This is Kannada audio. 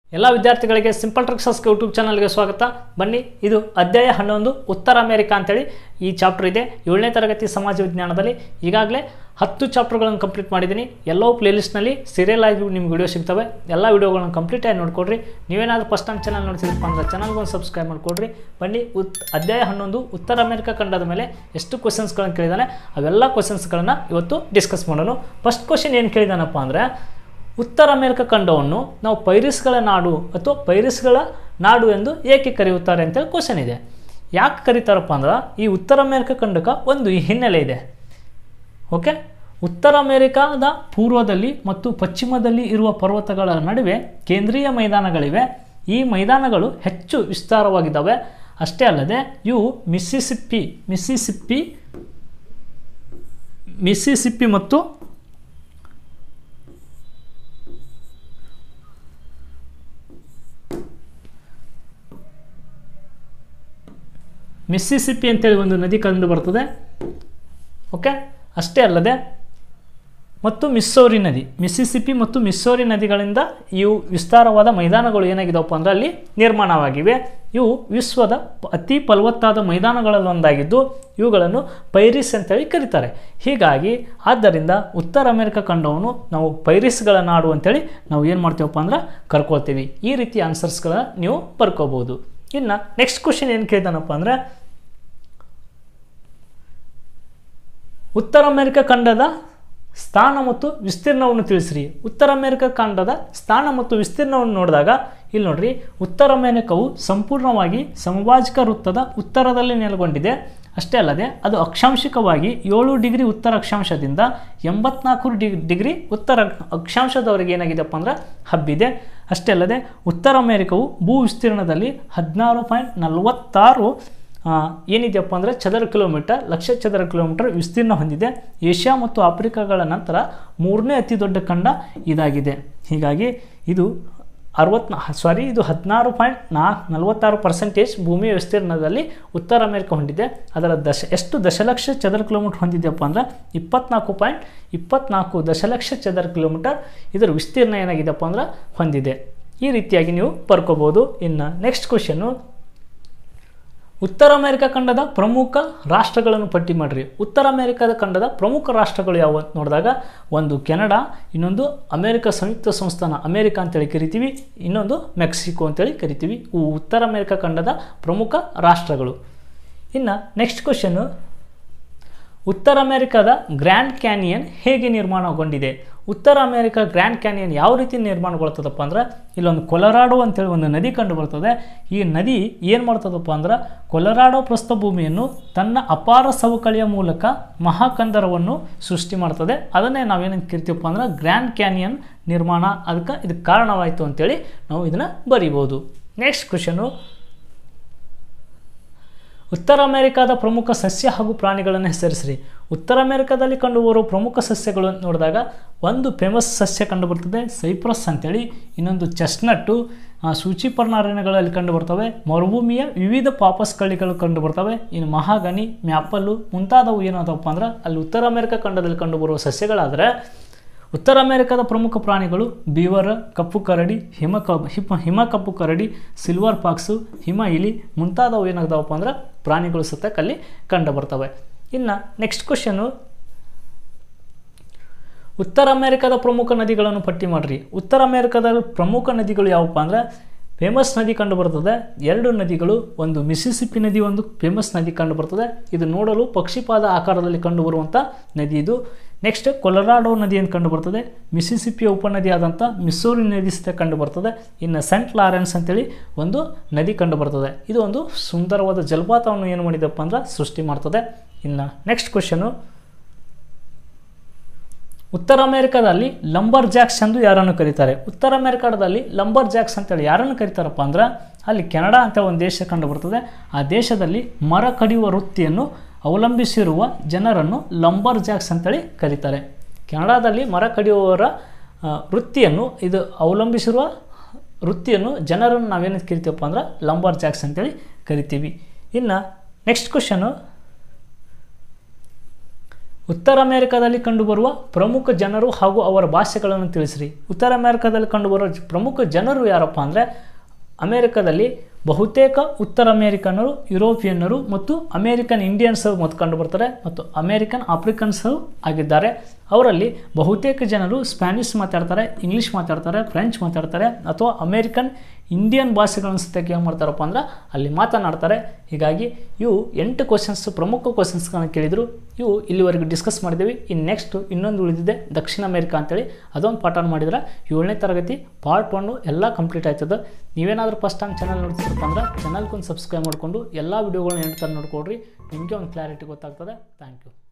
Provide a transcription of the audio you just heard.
ಎಲ್ಲ ವಿದ್ಯಾರ್ಥಿಗಳಿಗೆ ಸಿಂಪಲ್ ಟ್ರಿಕ್ಸಸ್ ಯೂಟ್ಯೂಬ್ ಚಾನಲ್ಗೆ ಸ್ವಾಗತ ಬನ್ನಿ ಇದು ಅಧ್ಯಾಯ ಹನ್ನೊಂದು ಉತ್ತರ ಅಮೆರಿಕ ಅಂತೇಳಿ ಈ ಚಾಪ್ಟರ್ ಇದೆ ಏಳನೇ ತರಗತಿ ಸಮಾಜ ವಿಜ್ಞಾನದಲ್ಲಿ ಈಗಾಗಲೇ ಹತ್ತು ಚಾಪ್ಟರ್ಗಳನ್ನು ಕಂಪ್ಲೀಟ್ ಮಾಡಿದ್ದೀನಿ ಎಲ್ಲವೂ ಪ್ಲೇಲಿಸ್ಟ್ನಲ್ಲಿ ಸೀರಿಯಲ್ ಆಗಿ ನಿಮ್ಗೆ ವಿಡಿಯೋ ಸಿಗ್ತವೆ ಎಲ್ಲ ವಿಡಿಯೋಗಳನ್ನು ಕಂಪ್ಲೀಟಾಗಿ ನೋಡ್ಕೊಡ್ರಿ ನೀವೇನಾದರೂ ಫಸ್ಟ್ ಟೈಮ್ ಚಾನಲ್ ನೋಡ್ತಿದ್ದಪ್ಪ ಅಂದ್ರೆ ಚಾನಲ್ಗೆ ಒಂದು ಸಬ್ಸ್ಕ್ರೈಬ್ ಮಾಡ್ಕೊಡ್ರಿ ಬನ್ನಿ ಉತ್ ಅಧ್ಯಾಯ ಹನ್ನೊಂದು ಉತ್ತರ ಅಮೆರಿಕ ಖಂಡದ ಮೇಲೆ ಎಷ್ಟು ಕ್ವಶನ್ಸ್ಗಳನ್ನು ಕೇಳಿದಾನೆ ಅವೆಲ್ಲ ಕ್ವಶನ್ಸ್ಗಳನ್ನು ಇವತ್ತು ಡಿಸ್ಕಸ್ ಮಾಡೋಣ ಫಸ್ಟ್ ಕ್ವಶನ್ ಏನು ಕೇಳಿದಾನಪ್ಪ ಅಂದರೆ ಉತ್ತರ ಅಮೆರಿಕ ಖಂಡವನ್ನು ನಾವು ಪೈರಿಸ್ಗಳ ನಾಡು ಅಥವಾ ಪೈರಿಸ್ಗಳ ನಾಡು ಎಂದು ಏಕೆ ಕರೆಯುತ್ತಾರೆ ಅಂತೇಳಿ ಕ್ವಶನ್ ಇದೆ ಯಾಕೆ ಕರೀತಾರಪ್ಪ ಅಂದ್ರೆ ಈ ಉತ್ತರ ಅಮೆರಿಕ ಖಂಡಕ್ಕೆ ಒಂದು ಹಿನ್ನೆಲೆ ಇದೆ ಓಕೆ ಉತ್ತರ ಅಮೆರಿಕಾದ ಪೂರ್ವದಲ್ಲಿ ಮತ್ತು ಪಶ್ಚಿಮದಲ್ಲಿ ಇರುವ ಪರ್ವತಗಳ ನಡುವೆ ಕೇಂದ್ರೀಯ ಮೈದಾನಗಳಿವೆ ಈ ಮೈದಾನಗಳು ಹೆಚ್ಚು ವಿಸ್ತಾರವಾಗಿದ್ದಾವೆ ಅಷ್ಟೇ ಅಲ್ಲದೆ ಇವು ಮಿಸ್ಸಿಸಿಪ್ಪಿ ಮಿಸ್ಸಿಸಿಪ್ಪಿ ಮಿಸ್ಸಿಸಿಪ್ಪಿ ಮತ್ತು ಮಿಸ್ಸಿಸಿಪ್ಪಿ ಅಂತೇಳಿ ಒಂದು ನದಿ ಕಂಡು ಬರ್ತದೆ ಓಕೆ ಅಷ್ಟೇ ಅಲ್ಲದೆ ಮತ್ತು ಮಿಸ್ಸೋರಿ ನದಿ ಮಿಸ್ಸಿಸಿಪ್ಪಿ ಮತ್ತು ಮಿಸ್ಸೋರಿ ನದಿಗಳಿಂದ ಇವು ವಿಸ್ತಾರವಾದ ಮೈದಾನಗಳು ಏನಾಗಿದವಪ್ಪ ಅಂದರೆ ಅಲ್ಲಿ ನಿರ್ಮಾಣವಾಗಿವೆ ಇವು ವಿಶ್ವದ ಪ- ಅತಿ ಫಲವತ್ತಾದ ಮೈದಾನಗಳಲ್ಲಿ ಒಂದಾಗಿದ್ದು ಇವುಗಳನ್ನು ಪೈರಿಸ್ ಅಂತೇಳಿ ಕರೀತಾರೆ ಹೀಗಾಗಿ ಆದ್ದರಿಂದ ಉತ್ತರ ಅಮೆರಿಕ ಖಂಡವನ್ನು ನಾವು ಪೈರಿಸ್ಗಳ ನಾಡು ಅಂತೇಳಿ ನಾವು ಏನು ಮಾಡ್ತೀವಪ್ಪ ಅಂದ್ರೆ ಕರ್ಕೊಳ್ತೀವಿ ಈ ರೀತಿ ಆನ್ಸರ್ಸ್ಗಳ ನೀವು ಬರ್ಕೋಬೋದು ಇನ್ನು ನೆಕ್ಸ್ಟ್ ಕ್ವಶನ್ ಏನು ಕೇಳ್ತಾನಪ್ಪ ಅಂದರೆ ಉತ್ತರ ಅಮೆರಿಕ ಖಂಡದ ಸ್ಥಾನ ಮತ್ತು ವಿಸ್ತೀರ್ಣವನ್ನು ತಿಳಿಸ್ರಿ ಉತ್ತರ ಅಮೆರಿಕ ಖಂಡದ ಸ್ಥಾನ ಮತ್ತು ವಿಸ್ತೀರ್ಣವನ್ನು ನೋಡಿದಾಗ ಇಲ್ಲಿ ನೋಡ್ರಿ ಉತ್ತರ ಅಮೆರಿಕವು ಸಂಪೂರ್ಣವಾಗಿ ಸಮಭಾಜಕ ವೃತ್ತದ ಉತ್ತರದಲ್ಲಿ ನೆಲೆಗೊಂಡಿದೆ ಅಷ್ಟೇ ಅಲ್ಲದೆ ಅದು ಅಕ್ಷಾಂಶಿಕವಾಗಿ ಏಳು ಡಿಗ್ರಿ ಉತ್ತರ ಅಕ್ಷಾಂಶದಿಂದ ಎಂಬತ್ನಾಲ್ಕು ಡಿಗ್ ಡಿಗ್ರಿ ಉತ್ತರ ಅಕ್ಷಾಂಶದವರೆಗೆ ಏನಾಗಿದೆಪ್ಪ ಅಂದ್ರೆ ಹಬ್ಬಿದೆ ಅಷ್ಟೇ ಅಲ್ಲದೆ ಉತ್ತರ ಅಮೆರಿಕವು ಭೂ ವಿಸ್ತೀರ್ಣದಲ್ಲಿ ಹದಿನಾರು ಪಾಯಿಂಟ್ ನಲವತ್ತಾರು ಆ, ಏನಿದೆಯಪ್ಪ ಅಂದರೆ ಚದರ ಕಿಲೋಮೀಟರ್ ಲಕ್ಷ ಚದರ ಕಿಲೋಮೀಟರ್ ವಿಸ್ತೀರ್ಣ ಹೊಂದಿದೆ ಏಷ್ಯಾ ಮತ್ತು ಆಫ್ರಿಕಾಗಳ ನಂತರ ಮೂರನೇ ಅತಿ ದೊಡ್ಡ ಖಂಡ ಇದಾಗಿದೆ ಹೀಗಾಗಿ ಇದು ಅರವತ್ನಾ ಸಾರಿ ಇದು ಹದಿನಾರು ಪಾಯಿಂಟ್ ನಾ ನಲವತ್ತಾರು ಪರ್ಸೆಂಟೇಜ್ ಭೂಮಿಯ ವಿಸ್ತೀರ್ಣದಲ್ಲಿ ಉತ್ತರ ಅಮೆರಿಕ ಹೊಂದಿದೆ ಅದರ ದಶ ಎಷ್ಟು ದಶಲಕ್ಷ ಚದರ ಕಿಲೋಮೀಟರ್ ಹೊಂದಿದೆಯಪ್ಪ ಅಂದರೆ ಇಪ್ಪತ್ನಾಲ್ಕು ಪಾಯಿಂಟ್ ಇಪ್ಪತ್ನಾಲ್ಕು ದಶಲಕ್ಷ ಚದರ ಕಿಲೋಮೀಟರ್ ಇದರ ವಿಸ್ತೀರ್ಣ ಏನಾಗಿದೆಪ್ಪ ಅಂದ್ರೆ ಹೊಂದಿದೆ ಈ ರೀತಿಯಾಗಿ ನೀವು ಬರ್ಕೋಬೋದು ಇನ್ನು ನೆಕ್ಸ್ಟ್ ಕ್ವಶನ್ನು ಉತ್ತರ ಅಮೆರಿಕ ಖಂಡದ ಪ್ರಮುಖ ರಾಷ್ಟ್ರಗಳನ್ನು ಪಟ್ಟಿ ಮಾಡಿರಿ ಉತ್ತರ ಅಮೆರಿಕದ ಖಂಡದ ಪ್ರಮುಖ ರಾಷ್ಟ್ರಗಳು ಯಾವ ಅಂತ ನೋಡಿದಾಗ ಒಂದು ಕೆನಡಾ ಇನ್ನೊಂದು ಅಮೆರಿಕ ಸಂಯುಕ್ತ ಸಂಸ್ಥಾನ ಅಮೆರಿಕ ಅಂತೇಳಿ ಕರಿತೀವಿ ಇನ್ನೊಂದು ಮೆಕ್ಸಿಕೋ ಅಂತೇಳಿ ಕರಿತೀವಿ ಇವು ಉತ್ತರ ಅಮೆರಿಕ ಖಂಡದ ಪ್ರಮುಖ ರಾಷ್ಟ್ರಗಳು ಇನ್ನು ನೆಕ್ಸ್ಟ್ ಕ್ವಶನ್ನು ಉತ್ತರ ಅಮೆರಿಕದ ಗ್ರ್ಯಾಂಡ್ ಕ್ಯಾನಿಯನ್ ಹೇಗೆ ನಿರ್ಮಾಣಗೊಂಡಿದೆ ಉತ್ತರ ಅಮೆರಿಕ ಗ್ರ್ಯಾಂಡ್ ಕ್ಯಾನಿಯನ್ ಯಾವ ರೀತಿ ನಿರ್ಮಾಣಗೊಳ್ತದಪ್ಪ ಅಂದ್ರೆ ಇಲ್ಲೊಂದು ಕೊಲರಾಡೋ ಅಂತೇಳಿ ಒಂದು ನದಿ ಕಂಡು ಬರ್ತದೆ ಈ ನದಿ ಏನು ಮಾಡ್ತದಪ್ಪ ಅಂದ್ರೆ ಕೊಲರಾಡೋ ಪ್ರಸ್ಥಭೂಮಿಯನ್ನು ತನ್ನ ಅಪಾರ ಸವಕಳಿಯ ಮೂಲಕ ಮಹಾಕಂದರವನ್ನು ಸೃಷ್ಟಿ ಮಾಡ್ತದೆ ಅದನ್ನೇ ನಾವೇನು ಕರಿತೀವಪ್ಪ ಅಂದ್ರೆ ಗ್ರ್ಯಾಂಡ್ ಕ್ಯಾನಿಯನ್ ನಿರ್ಮಾಣ ಅದಕ್ಕೆ ಇದಕ್ಕೆ ಕಾರಣವಾಯಿತು ಅಂತೇಳಿ ನಾವು ಇದನ್ನು ಬರಿಬೋದು ನೆಕ್ಸ್ಟ್ ಕ್ವಶನು ಉತ್ತರ ಅಮೆರಿಕದ ಪ್ರಮುಖ ಸಸ್ಯ ಹಾಗೂ ಪ್ರಾಣಿಗಳನ್ನು ಹೆಸರಿಸಿರಿ ಉತ್ತರ ಅಮೆರಿಕದಲ್ಲಿ ಕಂಡುಬರುವ ಪ್ರಮುಖ ಸಸ್ಯಗಳು ಅಂತ ನೋಡಿದಾಗ ಒಂದು ಫೇಮಸ್ ಸಸ್ಯ ಕಂಡುಬರ್ತದೆ ಸೈಪ್ರಸ್ ಅಂತೇಳಿ ಇನ್ನೊಂದು ಚೆಸ್ನಟ್ಟು ಆ, ಸೂಚಿಪರ್ಣ ಅರಣ್ಯಗಳಲ್ಲಿ ಕಂಡುಬರ್ತವೆ ಮರುಭೂಮಿಯ ವಿವಿಧ ಪಾಪಸ್ ಕಳ್ಳಿಗಳು ಕಂಡುಬರ್ತವೆ ಇನ್ನು ಮಹಾಗನಿ ಮ್ಯಾಪಲ್ಲು ಮುಂತಾದವು ಏನಾದವಪ್ಪ ಅಂದ್ರೆ ಅಲ್ಲಿ ಉತ್ತರ ಅಮೆರಿಕ ಖಂಡದಲ್ಲಿ ಕಂಡುಬರುವ ಸಸ್ಯಗಳಾದರೆ ಉತ್ತರ ಅಮೆರಿಕದ ಪ್ರಮುಖ ಪ್ರಾಣಿಗಳು ಬೀವರ್ ಕಪ್ಪು ಕರಡಿ ಹಿಮ ಕ ಹಿಮ ಹಿಮ ಕಪ್ಪು ಕರಡಿ ಸಿಲ್ವರ್ ಪಾಕ್ಸು ಹಿಮ ಇಲಿ ಮುಂತಾದವು ಏನಾಗ್ತಾವಪ್ಪ ಅಂದ್ರೆ ಪ್ರಾಣಿಗಳು ಸತಕ್ ಅಲ್ಲಿ ಕಂಡು ಬರ್ತವೆ ಇನ್ನು ನೆಕ್ಸ್ಟ್ ಕ್ವಶನು ಉತ್ತರ ಅಮೆರಿಕದ ಪ್ರಮುಖ ನದಿಗಳನ್ನು ಪಟ್ಟಿ ಮಾಡಿರಿ ಉತ್ತರ ಅಮೆರಿಕದ ಪ್ರಮುಖ ನದಿಗಳು ಯಾವಪ್ಪ ಅಂದ್ರೆ ಫೇಮಸ್ ನದಿ ಕಂಡು ಬರ್ತದೆ ಎರಡು ನದಿಗಳು ಒಂದು ಮಿಸಿಸಿಪ್ಪಿ ನದಿ ಒಂದು ಫೇಮಸ್ ನದಿ ಕಂಡು ಬರ್ತದೆ ಇದು ನೋಡಲು ಪಕ್ಷಿಪಾದ ಆಕಾರದಲ್ಲಿ ಕಂಡುಬರುವಂಥ ನದಿ ಇದು ನೆಕ್ಸ್ಟ್ ಕೊಲರಾಡೋ ನದಿ ಅಂತ ಕಂಡು ಬರ್ತದೆ ಮಿಸಿಸಿಪ್ಪಿಯ ಉಪನದಿ ಆದಂಥ ಮಿಸ್ಸೂರಿ ನದಿ ಸಹಿತ ಕಂಡು ಬರ್ತದೆ ಇನ್ನು ಸೆಂಟ್ ಲಾರೆನ್ಸ್ ಅಂತೇಳಿ ಒಂದು ನದಿ ಕಂಡು ಬರ್ತದೆ ಇದು ಒಂದು ಸುಂದರವಾದ ಜಲಪಾತವನ್ನು ಏನು ಮಾಡಿದಪ್ಪ ಅಂದ್ರೆ ಸೃಷ್ಟಿ ಮಾಡ್ತದೆ ಇನ್ನು ನೆಕ್ಸ್ಟ್ ಕ್ವಶನು ಉತ್ತರ ಅಮೆರಿಕದಲ್ಲಿ ಲಂಬರ್ ಜಾಕ್ಸ್ ಎಂದು ಯಾರನ್ನು ಕರೀತಾರೆ ಉತ್ತರ ಅಮೆರಿಕದಲ್ಲಿ ಲಂಬರ್ ಜಾಕ್ಸ್ ಅಂತೇಳಿ ಯಾರನ್ನು ಕರೀತಾರಪ್ಪ ಅಂದ್ರೆ ಅಲ್ಲಿ ಕೆನಡಾ ಅಂತ ಒಂದು ದೇಶ ಕಂಡು ಬರ್ತದೆ ಆ ದೇಶದಲ್ಲಿ ಮರ ಕಡಿಯುವ ವೃತ್ತಿಯನ್ನು ಅವಲಂಬಿಸಿರುವ ಜನರನ್ನು ಲಂಬರ್ ಜಾಕ್ಸ್ ಅಂತೇಳಿ ಕರೀತಾರೆ ಕೆನಡಾದಲ್ಲಿ ಮರ ಕಡಿಯುವವರ ಆ, ವೃತ್ತಿಯನ್ನು ಇದು ಅವಲಂಬಿಸಿರುವ ವೃತ್ತಿಯನ್ನು ಜನರನ್ನು ನಾವೇನು ಕರಿತೀವಪ್ಪ ಅಂದ್ರೆ ಲಂಬರ್ ಜಾಕ್ಸ್ ಅಂತೇಳಿ ಕರಿತೀವಿ ಇನ್ನು ನೆಕ್ಸ್ಟ್ ಕ್ವಶನು ಉತ್ತರ ಅಮೆರಿಕಾದಲ್ಲಿ ಕಂಡುಬರುವ ಪ್ರಮುಖ ಜನರು ಹಾಗೂ ಅವರ ಭಾಷೆಗಳನ್ನು ತಿಳಿಸಿರಿ ಉತ್ತರ ಅಮೆರಿಕಾದಲ್ಲಿ ಕಂಡುಬರುವ ಜ- ಪ್ರಮುಖ ಜನರು ಯಾರಪ್ಪ ಅಂದರೆ ಅಮೆರಿಕದಲ್ಲಿ ಬಹುತೇಕ ಉತ್ತರ ಅಮೇರಿಕನ್ನರು ಯುರೋಪಿಯನ್ನರು ಮತ್ತು ಅಮೇರಿಕನ್ ಇಂಡಿಯನ್ಸ್ ಮತ್ತು ಕಂಡುಬರ್ತಾರೆ ಮತ್ತು ಅಮೇರಿಕನ್ ಆಫ್ರಿಕನ್ಸ್ ಆಗಿದ್ದಾರೆ ಅವರಲ್ಲಿ ಬಹುತೇಕ ಜನರು ಸ್ಪ್ಯಾನಿಷ್ ಮಾತಾಡ್ತಾರೆ ಇಂಗ್ಲೀಷ್ ಮಾತಾಡ್ತಾರೆ ಫ್ರೆಂಚ್ ಮಾತಾಡ್ತಾರೆ ಅಥವಾ ಅಮೇರಿಕನ್ ಇಂಡಿಯನ್ ಭಾಷೆಗಳನ್ನು ಸತ್ಯಕ್ಕೆ ಏನು ಮಾಡ್ತಾರಪ್ಪ ಅಂದ್ರೆ ಅಲ್ಲಿ ಮಾತನಾಡ್ತಾರೆ ಹೀಗಾಗಿ ಇವು ಎಂಟು ಕ್ವಶನ್ಸ್ ಪ್ರಮುಖ ಕ್ವಶನ್ಸ್ಗಳನ್ನ ಕೇಳಿದರು ಇವು ಇಲ್ಲಿವರೆಗೆ ಡಿಸ್ಕಸ್ ಮಾಡಿದ್ದೀವಿ ಇನ್ನು ನೆಕ್ಸ್ಟ್ ಇನ್ನೊಂದು ಉಳಿದಿದೆ ದಕ್ಷಿಣ ಅಮೇರಿಕಾ ಅಂತೇಳಿ ಅದೊಂದು ಪಾಠನ ಮಾಡಿದ್ರೆ ಏಳನೇ ತರಗತಿ ಪಾರ್ಟ್ ಒನ್ನು ಎಲ್ಲ ಕಂಪ್ಲೀಟ್ ಆಯ್ತದ ನೀವೇನಾದರೂ ಫಸ್ಟ್ ಟೈಮ್ ಚಾನಲ್ ನೋಡ್ತಿರಪ್ಪ ಅಂದ್ರೆ ಚಾನಲ್ಗೊಂದು ಸಬ್ಸ್ಕ್ರೈಬ್ ಮಾಡಿಕೊಂಡು ಎಲ್ಲ ವೀಡಿಯೋಗಳನ್ನ ಎಂಟು ಥರ ನೋಡ್ಕೊಡ್ರಿ ನಿಮಗೆ ಒಂದು ಕ್ಲಾರಿಟಿ ಗೊತ್ತಾಗ್ತದೆ ಥ್ಯಾಂಕ್ ಯು